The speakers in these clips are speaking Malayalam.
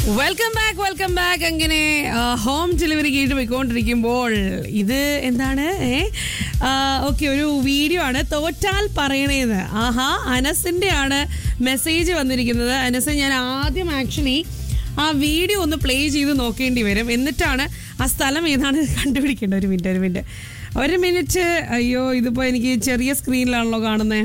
വെൽക്കം ബാക്ക് വെൽക്കം ബാക്ക് അങ്ങനെ ഹോം ഡെലിവറി കേട്ട് പോയിക്കൊണ്ടിരിക്കുമ്പോൾ ഇത് എന്താണ് ഓക്കെ ഒരു വീഡിയോ ആണ് തോറ്റാൽ പറയണേന്ന് ആഹാ അനസിന്റെ ആണ് മെസ്സേജ് വന്നിരിക്കുന്നത് അനസ് ഞാൻ ആദ്യം ആക്ച്വലി ആ വീഡിയോ ഒന്ന് പ്ലേ ചെയ്ത് നോക്കേണ്ടി വരും എന്നിട്ടാണ് ആ സ്ഥലം ഏതാണ് കണ്ടുപിടിക്കേണ്ടത് ഒരു മിനിറ്റ് ഒരു മിനിറ്റ് ഒരു മിനിറ്റ് അയ്യോ ഇതിപ്പോൾ എനിക്ക് ചെറിയ സ്ക്രീനിലാണല്ലോ കാണുന്നത്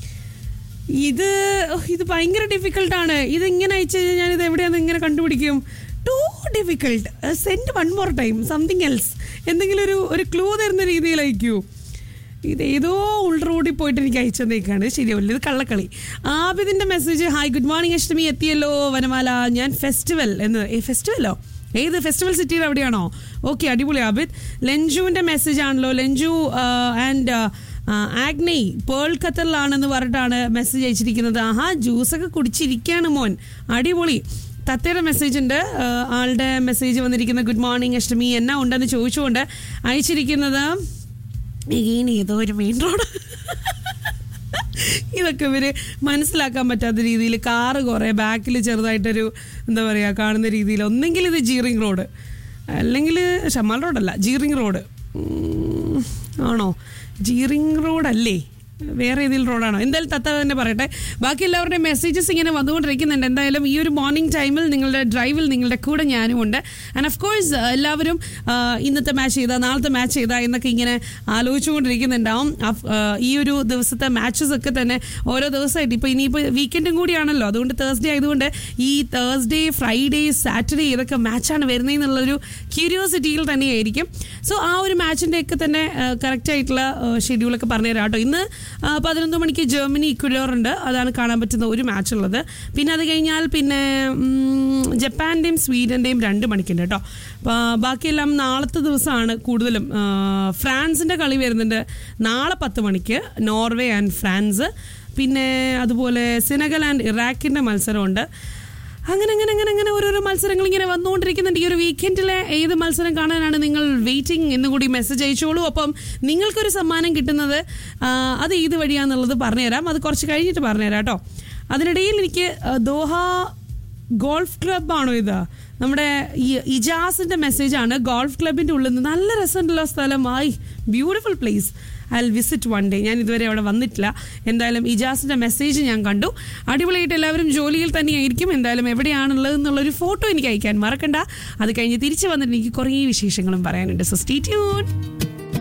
ഇത് ഓ, ഇത് ഭയങ്കര ഡിഫിക്കൽട്ടാണ് ഇത് ഇങ്ങനെ അയച്ചു കഴിഞ്ഞാൽ ഞാൻ ഇത് എവിടെയാണെന്ന് ഇങ്ങനെ കണ്ടുപിടിക്കും too difficult send one more time something else എന്തെങ്കിലും ഒരു ഒരു ക്ലൂ തരുന്ന രീതിയിൽ അയക്കൂ ഇത് ഏതോ ഉൾ റോഡിൽ പോയിട്ട് എനിക്ക് അയച്ചതേക്കാണ് ശരിയാവില്ല ഇത് കള്ളക്കളി ആബിദിന്റെ message hi good morning Ashtami എത്തിയല്ലോ വനമാല ഞാൻ ഫെസ്റ്റിവൽ എന്ന് ഏ ഫെസ്റ്റിവലോ ഏത് ഫെസ്റ്റിവൽ സിറ്റിയിൽ എവിടെയാണോ ഓക്കെ അടിപൊളി ആബിദ് ലഞ്ചുവിന്റെ മെസ്സേജ് ആണല്ലോ ലഞ്ചു ആൻഡ് ആഗ്നൈ പേൾ ഖത്തറിലാണെന്ന് പറഞ്ഞിട്ടാണ് മെസ്സേജ് അയച്ചിരിക്കുന്നത് ആഹാ ജ്യൂസൊക്കെ കുടിച്ചിരിക്കുകയാണ് മോൻ അടിപൊളി തത്തയുടെ മെസ്സേജ് ഉണ്ട് ആ, ആളുടെ മെസ്സേജ് വന്നിരിക്കുന്ന ഗുഡ് മോർണിംഗ് അഷ്ടമി എന്നാ ഉണ്ടെന്ന് ചോദിച്ചുകൊണ്ട് അയച്ചിരിക്കുന്നത് ഇനി ഏതോ ഒരു മെയിൻ റോഡ് ഇതൊക്കെ ഇവര് മനസ്സിലാക്കാൻ പറ്റാത്ത രീതിയിൽ കാറ് കുറേ ബാക്കിൽ ചെറുതായിട്ടൊരു എന്താ പറയുക കാണുന്ന രീതിയിൽ ഒന്നെങ്കിൽ ഇത് ജീറിങ് റോഡ് അല്ലെങ്കിൽ ഷമാൽ റോഡല്ല ജീറിങ് റോഡ് ഉം, ആണോ ജീറിങ് റോഡല്ലേ വേറെ ഏതെങ്കിലും റോഡാണോ എന്തായാലും തത്ത തന്നെ പറയട്ടെ ബാക്കി എല്ലാവരുടെയും മെസ്സേജസ് ഇങ്ങനെ വന്നുകൊണ്ടിരിക്കുന്നുണ്ട് എന്തായാലും ഈ ഒരു മോർണിംഗ് ടൈമിൽ നിങ്ങളുടെ ഡ്രൈവിൽ നിങ്ങളുടെ കൂടെ ഞാനും ഉണ്ട് ആൻഡ് ഓഫ് കോഴ്സ് എല്ലാവരും ആ, ഇന്നത്തെ മാച്ച് ചെയ്താൽ നാളത്തെ മാച്ച് ചെയ്താൽ എന്നൊക്കെ ഇങ്ങനെ ആലോചിച്ചുകൊണ്ടിരിക്കുന്നുണ്ടാവും അഫ്- ആ, ഈ ഒരു ദിവസത്തെ മാച്ചസ് ഒക്കെ തന്നെ ഓരോ ദിവസമായിട്ട് ഇപ്പോൾ ഇനിയിപ്പോൾ വീക്കെൻഡും കൂടിയാണല്ലോ അതുകൊണ്ട് തേഴ്സ്ഡേ ആയതുകൊണ്ട് ഈ തേഴ്സ്ഡേ ഫ്രൈഡേ സാറ്റർഡേ ഇതൊക്കെ മാച്ചാണ് വരുന്നതെന്നുള്ളൊരു ക്യൂരിയോസിറ്റിയിൽ തന്നെയായിരിക്കും സോ ആ ഒരു മാച്ചിൻ്റെ ഒക്കെ തന്നെ കറക്റ്റ് ആയിട്ടുള്ള ഷെഡ്യൂളൊക്കെ പറഞ്ഞുതരാം കേട്ടോ ഇന്ന് ആ, പതിനൊന്ന് മണിക്ക് ജർമ്മനി ഇക്വഡോർ ഉണ്ട് അതാണ് കാണാൻ പറ്റുന്ന ഒരു മാച്ച് ഉള്ളത് പിന്നെ അത് കഴിഞ്ഞാൽ പിന്നെ ഉം, ജപ്പാന്റെയും സ്വീഡന്റെയും രണ്ട് മണിക്കുണ്ട് കേട്ടോ അപ്പോൾ ബാക്കിയെല്ലാം നാളത്തെ ദിവസമാണ് കൂടുതലും ആ, ഫ്രാൻസിന്റെ കളി വരുന്നുണ്ട് നാളെ പത്ത് മണിക്ക് നോർവേ ആൻഡ് ഫ്രാൻസ് പിന്നെ അതുപോലെ സെനഗൽ ആൻഡ് ഇറാഖിന്റെ മത്സരമുണ്ട് അങ്ങനെ അങ്ങനെ അങ്ങനെ അങ്ങനെ ഓരോരോ മത്സരങ്ങൾ ഇങ്ങനെ വന്നുകൊണ്ടിരിക്കുന്നുണ്ട് ഈ ഒരു വീക്കെൻഡിലെ ഏത് മത്സരം കാണാനാണ് നിങ്ങൾ വെയിറ്റിംഗ് എന്നും കൂടി മെസ്സേജ് അയച്ചോളൂ അപ്പം നിങ്ങൾക്കൊരു സമ്മാനം കിട്ടുന്നത് ആ, അത് ഏത് വഴിയാന്നുള്ളത് പറഞ്ഞുതരാം അത് കുറച്ച് കഴിഞ്ഞിട്ട് പറഞ്ഞുതരാം കേട്ടോ അതിനിടയിൽ എനിക്ക് ആ, ദോഹ ഗോൾഫ് ക്ലബ്ബാണോ ഇത് നമ്മുടെ ഈ ഇജാസിന്റെ മെസ്സേജ് ആണ് ഗോൾഫ് ക്ലബിന്റെ ഉള്ളിൽ നിന്ന് നല്ല രസമുണ്ടല്ലോ സ്ഥലം ആയി beautiful place I visit one day ഞാൻ ഇതുവരെ അവിടെ വന്നിട്ടില്ല എന്തായാലും ഇജാസിന്റെ മെസ്സേജ് ഞാൻ കണ്ടു അടിപൊളിയായിട്ട് എല്ലാവരും ജോലിയിൽ തന്നെയായിരിക്കും എന്തായാലും എവിടെയാണുള്ളത് എന്നുള്ളൊരു ഫോട്ടോ എനിക്ക് അയക്കാൻ മറക്കണ്ട അത് കഴിഞ്ഞ് തിരിച്ചു വന്നിട്ട് എനിക്ക് കുറേ വിശേഷങ്ങളും പറയാനുണ്ട് സോ സ്റ്റേ ട്യൂൺ